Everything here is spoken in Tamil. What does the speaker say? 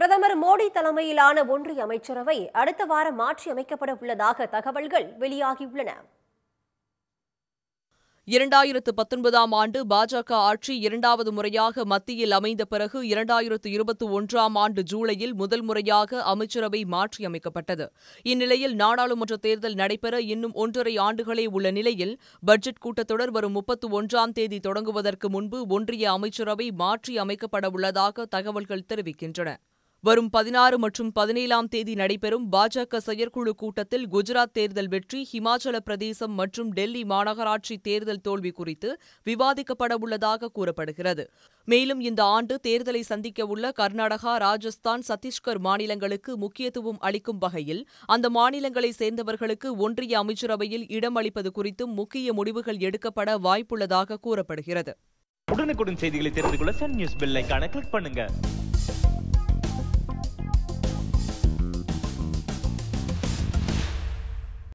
பிரதமர் மோடி தலைமையிலான ஒன்றிய அமைச்சரவை அடுத்த வாரம் மாற்றி அமைக்கப்பட உள்ளதாக தகவல்கள் வெளியாகியுள்ளன இரண்டாயிரத்து பத்தொன்பதாம் ஆண்டு பாஜக ஆட்சி இரண்டாவது முறையாக மத்தியில் அமைந்த பிறகு இரண்டாயிரத்து இருபத்தி ஒன்றாம் ஆண்டு ஜூலையில் முதல் முறையாக அமைச்சரவை மாற்றியமைக்கப்பட்டது இந்நிலையில் நாடாளுமன்ற தேர்தல் நடைபெற இன்னும் ஒன்றரை ஆண்டுகளே உள்ள நிலையில் பட்ஜெட் கூட்டத்தொடர் வரும் முப்பத்து ஒன்றாம் தேதி தொடங்குவதற்கு முன்பு ஒன்றிய அமைச்சரவை மாற்றி அமைக்கப்பட உள்ளதாக தகவல்கள் தெரிவிக்கின்றன வரும் பதினாறு மற்றும் பதினேழாம் தேதி நடைபெறும் பாஜக செயற்குழு கூட்டத்தில் குஜராத் தேர்தல் வெற்றி ஹிமாச்சல பிரதேசம் மற்றும் டெல்லி மாநகராட்சி தேர்தல் தோல்வி குறித்து விவாதிக்கப்பட உள்ளதாக கூறப்படுகிறது மேலும் இந்த ஆண்டு தேர்தலை சந்திக்க உள்ள கர்நாடகா ராஜஸ்தான் சத்தீஸ்கர் மாநிலங்களுக்கு முக்கியத்துவம் அளிக்கும் வகையில் அந்த மாநிலங்களை சேர்ந்தவர்களுக்கு ஒன்றிய அமைச்சரவையில் இடம் அளிப்பது குறித்தும் முக்கிய முடிவுகள் எடுக்கப்பட வாய்ப்புள்ளதாக கூறப்படுகிறது உடனுக்குடன் செய்திகளை தெரிந்து கொள்ள சன் நியூஸ் பெல் ஐகானை கிளிக் பண்ணுங்க